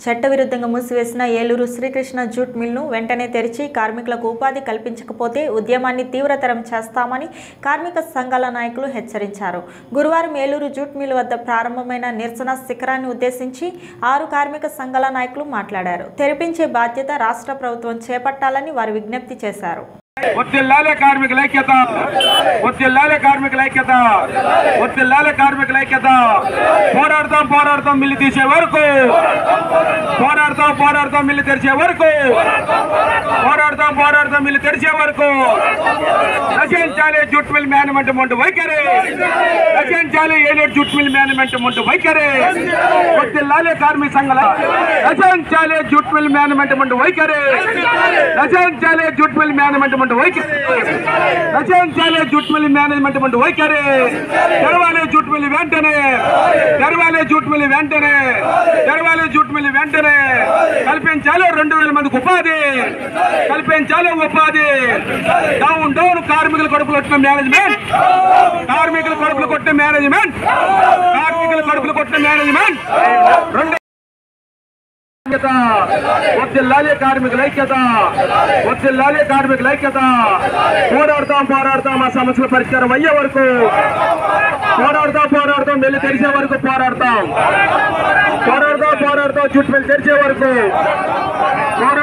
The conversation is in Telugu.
చట్టవిరుద్ధంగా మూసివేసిన ఏలూరు శ్రీకృష్ణ జూట్ మిల్ను వెంటనే తెరిచి కార్మికులకు ఉపాధి కల్పించకపోతే ఉద్యమాన్ని తీవ్రతరం చేస్తామని కార్మిక సంఘాల నాయకులు హెచ్చరించారు గురువారం ఏలూరు జూట్ మిల్ వద్ద ప్రారంభమైన నిరసన శిఖరాన్ని ఉద్దేశించి ఆరు కార్మిక సంఘాల నాయకులు మాట్లాడారు తెరిపించే బాధ్యత రాష్ట్ర ప్రభుత్వం చేపట్టాలని వారు విజ్ఞప్తి చేశారు ఒత్తిల్లాలే కార్మికుల ఐక్యత ఒత్తిల్లాలే కార్మికుల ఐక్యత ఒత్తిల్లాలే కార్మికుల ఐక్యత పోరాడతాం పోరాడతాం మిల్లు తీసే వరకు పోరాడతాం పోరాడతాం మిల్లు తెరిచే వరకు పోరాడతాం పోరాడతాం మిల్లు తెరిచే వరకు రచించాలి జూట్ మిల్ మేనేజ్మెంట్ ముందు వైఖరి రచించాలి ఏలేడు జూట్ మిల్ మేనేజ్మెంట్ ముందు వైఖరి ఒత్తిల్లాలే కార్మిక సంఘాల రచించాలి జూట్ మిల్ మేనేజ్మెంట్ ముందు వైఖరి రచించాలి జూట్ మిల్ మేనేజ్మెంట్ ముందు వైఖరి రచించాలి జూట్ మిల్ మేనేజ్మెంట్ ముందు వైఖరి తెరవాలి జూట్ మిల్ వెంటనే తెరవాలి జూట్ మిల్ వెంటనే తెరవాలి జూట్ మిల్ వెంటనే కల్పించాలి రెండు వేల మందికి ఉపాధి కల్పించాలి ఉపాధి డౌన్ డౌన్ కార్మికుల కడుపులు కొట్టిన మేనేజ్మెంట్ కార్మికుల కడుపులు కొట్టిన మేనేజ్మెంట్ కార్మికుల కడుపులు కొట్టిన మేనేజ్మెంట్ రెండు ఐక్యత ఒత్తిల్లాలే కార్మికుల ఐక్యత ఒత్తిల్లాలే కార్మికుల ఐక్యత పోరాడతాం పోరాడతాం ఆ సమస్యల పరిష్కారం అయ్యే వరకు పోరాడతాం పోరాడతాం వెళ్ళి తెరిచే వరకు పోరాడతాం పోరాడతాం పోరాడతాం చుట్టూ వెళ్ళి తెరిచే వరకు పోరాడతాం